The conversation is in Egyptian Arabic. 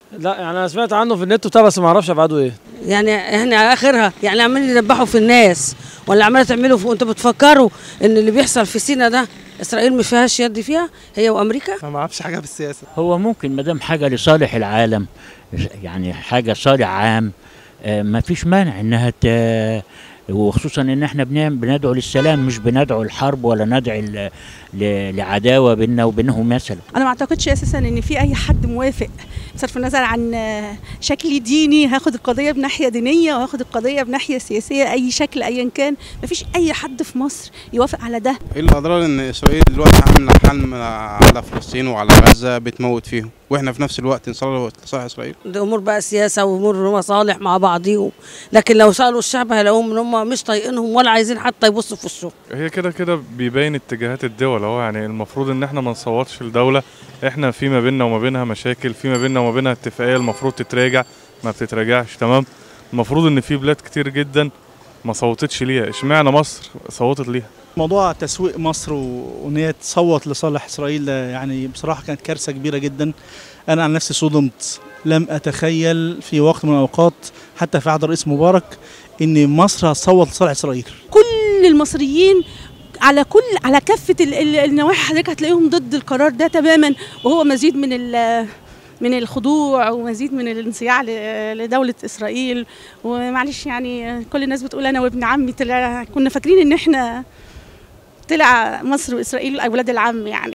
لا يعني انا سمعت عنه في النت وبتاع بس ما اعرفش ابعاده ايه يعني احنا اخرها يعني عمالين يذبحوا في الناس ولا عماله تعملوا في وانتوا بتفكروا ان اللي بيحصل في سينا ده اسرائيل ما فيهاش يد فيها هي وامريكا انا ما اعرفش حاجه في السياسه هو ممكن ما دام حاجه لصالح العالم يعني حاجه صالح عام آه، ما فيش مانع انها ت... وخصوصا ان احنا بنعم- بندعو للسلام مش بندعو الحرب ولا ندعو ل... ل... لعداوه بيننا وبينهم مثلا انا ما اعتقدش اساسا ان في اي حد موافق بصرف النظر عن آه، شكل ديني هاخد القضيه بناحيه دينيه وهاخد القضيه بناحيه سياسيه اي شكل ايا كان ما فيش اي حد في مصر يوافق على ده ايه الاضرار ان اسرائيل دلوقتي عامله حلم على فلسطين وعلى غزه بتموت فيهم واحنا في نفس الوقت نصلي لصالح اسرائيل دي امور بقى سياسه وامور مصالح مع بعضيهم لكن لو سالوا الشعب هيلاقوهم ان هم مش طايقينهم ولا عايزين حتى يبصوا في وشهم هي كده كده بيبين اتجاهات الدول اهو يعني المفروض ان احنا ما نصوتش لدوله احنا في ما بيننا وما بينها مشاكل في ما بيننا وما بينها اتفاقيه المفروض تتراجع ما بتتراجعش تمام المفروض ان في بلاد كتير جدا ما صوتتش ليها اشمعنى مصر صوتت ليها موضوع تسويق مصر و- وان هي تصوت لصالح اسرائيل ده يعني بصراحه كانت كارثه كبيره جدا انا عن نفسي صدمت لم اتخيل في وقت من الاوقات حتى في عهد الرئيس مبارك ان مصر هتصوت لصالح اسرائيل كل المصريين على كل على كافه ال- ال- النواحي حضرتك هتلاقيهم ضد القرار ده تماما وهو مزيد من ال من الخضوع ومزيد من الانصياع ل- لدولة إسرائيل ومعلش يعني كل الناس بتقول أنا وابن عمي طلع كنا فاكرين إن إحنا طلع مصر وإسرائيل أولاد العم يعني